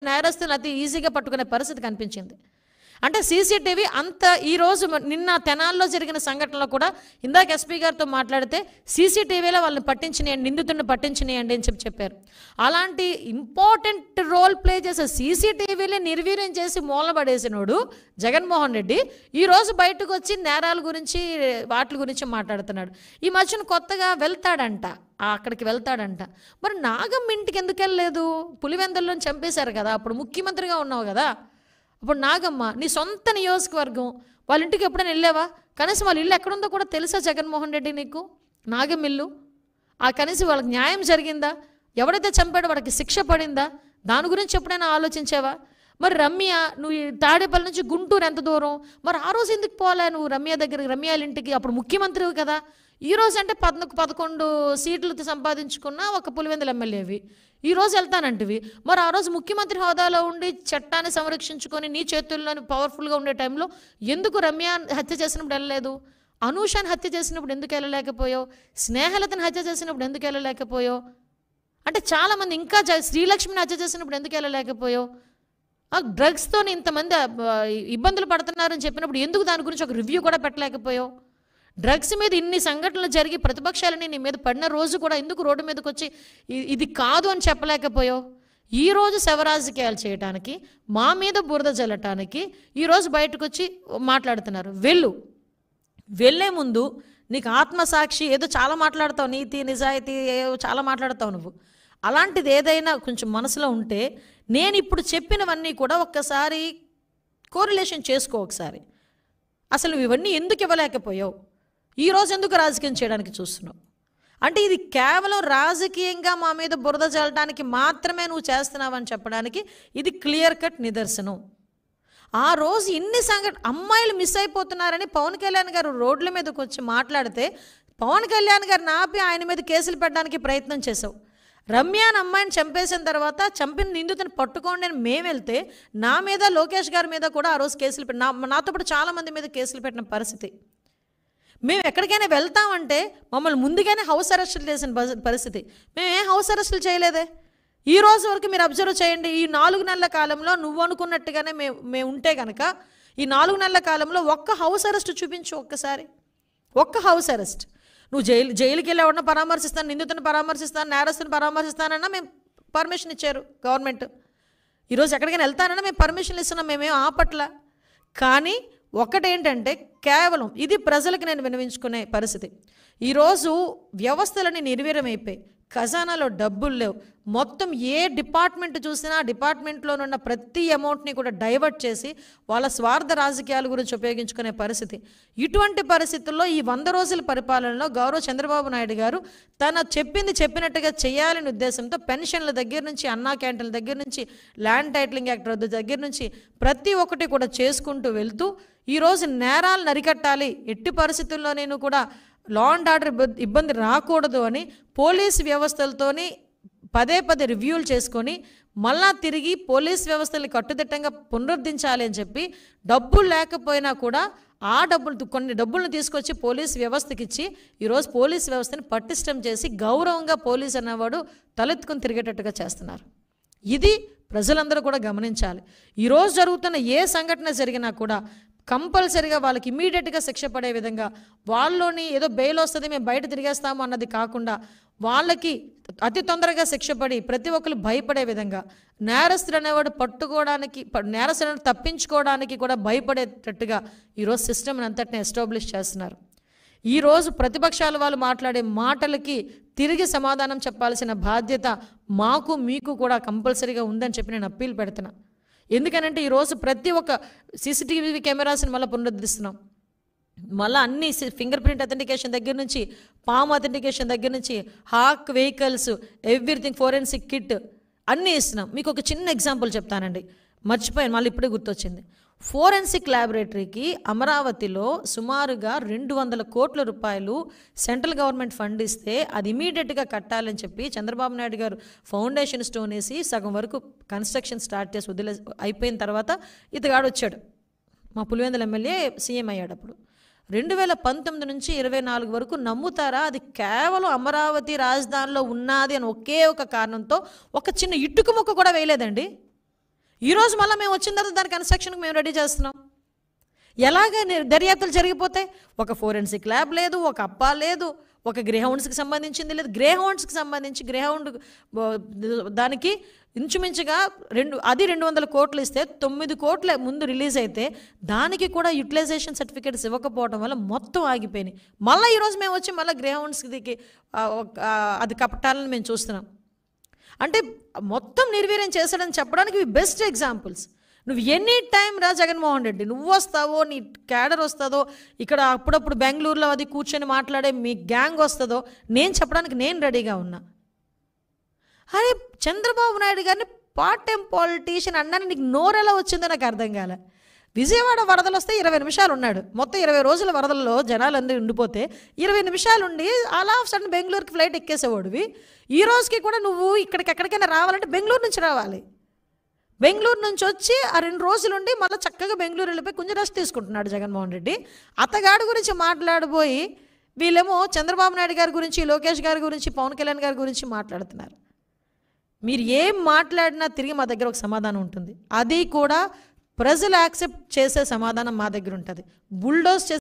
నేరస్తులను అతి ఈజీగా పట్టుకునే పరిస్థితి కనిపించింది అంటే సీసీటీవీ అంత ఈరోజు మ- నిన్న తెనాల్లో జరిగిన సంఘటనలో కూడా ఇందాక ఎస్పీ గారితో మాట్లాడితే సీసీటీవీలో వాళ్ళని పట్టించినాయండి నిందితుడిని పట్టించినాయండి అని చెప్పి చెప్పారు అలాంటి ఇంపార్టెంట్ రోల్ ప్లే చేసే సీసీటీవీని నిర్వీర్యం చేసి మూలబడేసినోడు జగన్మోహన్ రెడ్డి ఈరోజు బయటకు వచ్చి నేరాల గురించి వాటి గురించి మాట్లాడుతున్నాడు ఈ మధ్యన కొత్తగా వెళ్తాడంట ఆ అక్కడికి వెళ్తాడంట మరి నాగమ్మ ఇంటికి ఎందుకు వెళ్ళలేదు పులివెందుల్లో చంపేశారు కదా అప్పుడు ముఖ్యమంత్రిగా ఉన్నావు కదా అప్పుడు నాగమ్మ నీ సొంత నియోజకవర్గం వాళ్ళ ఇంటికి ఎప్పుడైనా వెళ్ళావా కనీసం వాళ్ళ ఇల్లు ఎక్కడుందో కూడా తెలుసా జగన్మోహన్ రెడ్డి నీకు నాగమ్మ ఇల్లు ఆ కనీసం వాళ్ళకి న్యాయం జరిగిందా ఎవడైతే చంపాడో వాడికి శిక్ష పడిందా దాని గురించి ఎప్పుడైనా ఆలోచించావా మరి రమ్య నువ్వు ఈ తాడేపల్లి నుంచి గుంటూరు ఎంత దూరం మరి ఆ రోజు ఎందుకు పోలే నువ్వు రమ్య దగ్గరికి రమ్య వాళ్ళ ఇంటికి అప్పుడు ముఖ్యమంత్రివి కదా ఈ రోజు అంటే పద్నాలుగు పదకొండు సీట్లు సంపాదించుకున్న ఒక పులివెందుల ఎమ్మెల్యేవి ఈ రోజు వెళ్తానంటివి మరి ఆ రోజు ముఖ్యమంత్రి హోదాలో ఉండి చట్టాన్ని సంరక్షించుకొని నీ చేతుల్లోని పవర్ఫుల్గా ఉండే టైంలో ఎందుకు రమ్య హత్య చేసినప్పుడు వెళ్ళలేదు అనూషాన్ని హత్య చేసినప్పుడు ఎందుకు వెళ్ళలేకపోయావు స్నేహలతను హత్య చేసినప్పుడు ఎందుకు వెళ్ళలేకపోయావు అంటే చాలామంది ఇంకా జ- శ్రీలక్ష్మిని హత్య చేసినప్పుడు ఎందుకు వెళ్ళలేకపోయావు ఆ డ్రగ్స్తో ఇంతమంది ఆ, ఇబ్బందులు పడుతున్నారని చెప్పినప్పుడు ఎందుకు దాని గురించి ఒక రివ్యూ కూడా పెట్టలేకపోయావు డ్రగ్స్ మీద ఇన్ని సంఘటనలు జరిగి ప్రతిపక్షాలని నీ మీద పడిన రోజు కూడా ఎందుకు రోడ్డు మీదకి వచ్చి ఇ- ఇది కాదు అని చెప్పలేకపోయావు ఈ రోజు శవరాజకీయాలు చేయటానికి మా మీద బురద జల్లటానికి ఈరోజు బయటకు వచ్చి మాట్లాడుతున్నారు వెళ్ళు వెళ్ళే ముందు నీకు ఆత్మసాక్షి ఏదో చాలా మాట్లాడతావు నీతి నిజాయితీ ఏవో చాలా మాట్లాడతావు నువ్వు అలాంటిది ఏదైనా కొంచెం మనసులో ఉంటే నేను ఇప్పుడు చెప్పినవన్నీ కూడా ఒక్కసారి కోరిలేషన్ చేసుకో ఒకసారి అసలు నువ్వు ఇవన్నీ ఎందుకు ఇవ్వలేకపోయావు ఈరోజు ఎందుకు రాజకీయం చేయడానికి చూస్తున్నావు అంటే ఇది కేవలం రాజకీయంగా మా మీద బురద చల్లడానికి మాత్రమే నువ్వు చేస్తున్నావని చెప్పడానికి ఇది క్లియర్ కట్ నిదర్శనం ఆ రోజు ఇన్ని సంఘట అమ్మాయిలు మిస్ అయిపోతున్నారని పవన్ కళ్యాణ్ గారు రోడ్ల మీదకి వచ్చి మాట్లాడితే పవన్ కళ్యాణ్ గారిని ఆపి ఆయన మీద కేసులు పెట్టడానికి ప్రయత్నం చేసావు రమ్య అని అమ్మాయిని చంపేసిన తర్వాత చంపిన నిందితుని పట్టుకోండి అని మేము వెళ్తే నా మీద లోకేష్ గారి మీద కూడా ఆ రోజు కేసులు పెట్టి నా నాతో పాటు చాలామంది మీద కేసులు పెట్టిన పరిస్థితి మేము ఎక్కడికైనా వెళ్తామంటే మమ్మల్ని ముందుగానే హౌస్ అరెస్టులు చేసిన పరి- పరిస్థితి మేము ఏ హౌస్ అరెస్టులు చేయలేదే ఈ రోజు వరకు మీరు అబ్జర్వ్ చేయండి ఈ నాలుగు నెలల కాలంలో నువ్వు అనుకున్నట్టుగానే మేము మేము ఉంటే కనుక ఈ నాలుగు నెలల కాలంలో ఒక్క హౌస్ అరెస్ట్ చూపించు ఒక్కసారి ఒక్క హౌస్ అరెస్ట్ నువ్వు జైలు జైలుకి వెళ్ళి ఎవరిని పరామర్శిస్తాను నిందితుని పరామర్శిస్తాను నేరస్తుని పరామర్శిస్తానన్నా మేము పర్మిషన్ ఇచ్చారు గవర్నమెంట్ ఈరోజు ఎక్కడికైనా వెళ్తానన్నా మేము పర్మిషన్లు ఇస్తున్నాం మేమేం ఆపట్ల కానీ ఒకటేంటంటే కేవలం ఇది ప్రజలకు నేను వినవించుకునే పరిస్థితి ఈరోజు వ్యవస్థలని నిర్వీర్యమైపోయి ఖజానాలో డబ్బులు లేవు మొత్తం ఏ డిపార్ట్మెంట్ చూసినా ఆ డిపార్ట్మెంట్లో ఉన్న ప్రతి అమౌంట్ని కూడా డైవర్ట్ చేసి వాళ్ళ స్వార్థ రాజకీయాల గురించి ఉపయోగించుకునే పరిస్థితి ఇటువంటి పరిస్థితుల్లో ఈ వంద రోజుల పరిపాలనలో గౌరవ చంద్రబాబు నాయుడు గారు తన చెప్పింది చెప్పినట్టుగా చేయాలనే ఉద్దేశంతో పెన్షన్ల దగ్గర నుంచి అన్నా క్యాంటీన్ల దగ్గర నుంచి ల్యాండ్ టైటిలింగ్ యాక్ట్ రద్దు దగ్గర నుంచి ప్రతి ఒక్కటి కూడా చేసుకుంటూ వెళ్తూ ఈరోజు నేరాలు నరికట్టాలి ఎట్టి పరిస్థితుల్లో నేను కూడా లా అండ్ ఆర్డర్ ఇబ్బ- ఇబ్బంది రాకూడదు అని పోలీస్ వ్యవస్థలతోని పదే పదే రివ్యూలు చేసుకొని మళ్ళా తిరిగి పోలీస్ వ్యవస్థల్ని కట్టుదిట్టంగా పునరుద్ధరించాలి అని చెప్పి డబ్బులు లేకపోయినా కూడా ఆ డబ్బులు కొన్ని డబ్బులను తీసుకొచ్చి పోలీస్ వ్యవస్థకి ఇచ్చి ఈరోజు పోలీస్ వ్యవస్థని పటిష్టం చేసి గౌరవంగా పోలీస్ అనేవాడు తలెత్తుకొని తిరిగేటట్టుగా చేస్తున్నారు ఇది ప్రజలందరూ కూడా గమనించాలి ఈరోజు జరుగుతున్న ఏ సంఘటన జరిగినా కూడా కంపల్సరిగా వాళ్ళకి ఇమీడియట్గా శిక్ష పడే విధంగా వాళ్ళలోని ఏదో బెయిల్ వస్తుంది మేము బయట తిరిగేస్తాము అన్నది కాకుండా వాళ్ళకి అతి తొందరగా శిక్ష పడి ప్రతి ఒక్కరు భయపడే విధంగా నేరస్తుడు అనేవాడు పట్టుకోవడానికి ప- నేరస్తులను తప్పించుకోవడానికి కూడా భయపడేటట్టుగా ఈరోజు సిస్టమ్ అంతటిని ఎస్టాబ్లిష్ చేస్తున్నారు ఈరోజు ప్రతిపక్షాల వాళ్ళు మాట్లాడే మాటలకి తిరిగి సమాధానం చెప్పాల్సిన బాధ్యత మాకు మీకు కూడా కంపల్సరీగా ఉందని చెప్పి నేను అప్పీల్ పెడుతున్నా ఎందుకనంటే ఈరోజు ప్రతి ఒక్క సీసీటీవీ కెమెరాస్ని మళ్ళీ పునరుద్ధరిస్తున్నాం మళ్ళీ అన్ని ఫింగర్ ప్రింట్ అథెంటికేషన్ దగ్గర నుంచి పామ్ అథెంటికేషన్ దగ్గర నుంచి hawk vehicles everything forensic kit అన్నీ ఇస్తున్నాం మీకు ఒక చిన్న ఎగ్జాంపుల్ చెప్తానండి మర్చిపోయాను మళ్ళీ ఇప్పుడే గుర్తొచ్చింది ఫోరెన్సిక్ ల్యాబొరేటరీకి అమరావతిలో సుమారుగా రెండు వందల కోట్ల రూపాయలు సెంట్రల్ గవర్నమెంట్ ఫండ్ ఇస్తే అది ఇమీడియట్గా కట్టాలని చెప్పి చంద్రబాబు నాయుడు గారు ఫౌండేషన్ స్టోన్ వేసి సగం వరకు కన్స్ట్రక్షన్ స్టార్ట్ చేసి వదిలే అయిపోయిన తర్వాత ఇతగాడు వచ్చాడు మా పులివెందుల ఎమ్మెల్యే సీఎం అయ్యాడు అప్పుడు రెండు వేల పంతొమ్మిది నుంచి ఇరవై నాలుగు వరకు నమ్ముతారా అది కేవలం అమరావతి రాజధానిలో ఉన్నది అని ఒకే ఒక కారణంతో ఒక చిన్న ఇటుక ముక్క కూడా వేయలేదండి ఈరోజు మళ్ళీ మేము వచ్చిన తర్వాత దాని కన్స్ట్రక్షన్కి మేము రెడీ చేస్తున్నాం ఎలాగ ని- దర్యాప్తులు జరిగిపోతే ఒక ఫోరెన్సిక్ ల్యాబ్ లేదు ఒక అప్పా లేదు ఒక గ్రేహౌండ్స్కి సంబంధించింది లేదు గ్రేహౌండ్స్కి సంబంధించి గ్రేహౌండ్ దానికి ఇంచుమించుగా రెండు అది రెండు వందల కోట్లు ఇస్తే తొమ్మిది కోట్ల ముందు రిలీజ్ అయితే దానికి కూడా యూటిలైజేషన్ సర్టిఫికేట్స్ ఇవ్వకపోవడం వల్ల మొత్తం ఆగిపోయినాయి మళ్ళీ ఈరోజు మేము వచ్చి మళ్ళీ గ్రేహౌండ్స్కి ఆ, ఒక- ఆ, అది కపటాలని మేము చూస్తున్నాం అంటే మొత్తం నిర్వీర్యం చేశాడని చెప్పడానికి బెస్ట్ ఎగ్జాంపుల్స్ నువ్వు ఎనీ టైం రా జగన్మోహన్ రెడ్డి నువ్వు వస్తావో నీ క్యాడర్ వస్తుందో ఇక్కడ అప్పుడప్పుడు బెంగళూరులో అది కూర్చొని మాట్లాడే మీ గ్యాంగ్ వస్తుందో నేను చెప్పడానికి నేను రెడీగా ఉన్నా అరే చంద్రబాబు నాయుడు గారిని పార్ట్ టైం పాలిటీషియన్ అన్నాను నీకు నోరెలా వచ్చిందో నాకు అర్థం కాలే విజయవాడ వరదలు వస్తే ఇరవై నిమిషాలు ఉన్నాడు మొత్తం ఇరవై రోజుల వరదల్లో జనాలందరూ ఉండిపోతే ఇరవై నిమిషాలు ఉండి అలా సడన్ బెంగళూరుకి ఫ్లైట్ ఎక్కేసేవాడివి ఈ రోజుకి కూడా నువ్వు ఇక్కడికి ఎక్కడికైనా రావాలంటే బెంగళూరు నుంచి రావాలి బెంగళూరు నుంచి వచ్చి ఆ రెండు రోజులు ఉండి మళ్ళీ చక్కగా బెంగళూరు వెళ్ళిపోయి కొంచెం రెస్ట్ తీసుకుంటున్నాడు జగన్మోహన్ రెడ్డి అతగాడి గురించి మాట్లాడబోయి వీళ్ళేమో చంద్రబాబు నాయుడు గారి గురించి లోకేష్ గారి గురించి పవన్ కళ్యాణ్ గారి గురించి మాట్లాడుతున్నారు మీరు ఏం మాట్లాడినా తిరిగి మా దగ్గర ఒక సమాధానం ఉంటుంది అది కూడా ప్రజలు యాక్సెప్ట్ చేసే సమాధానం మా దగ్గర ఉంటుంది బుల్డోస్ చేసే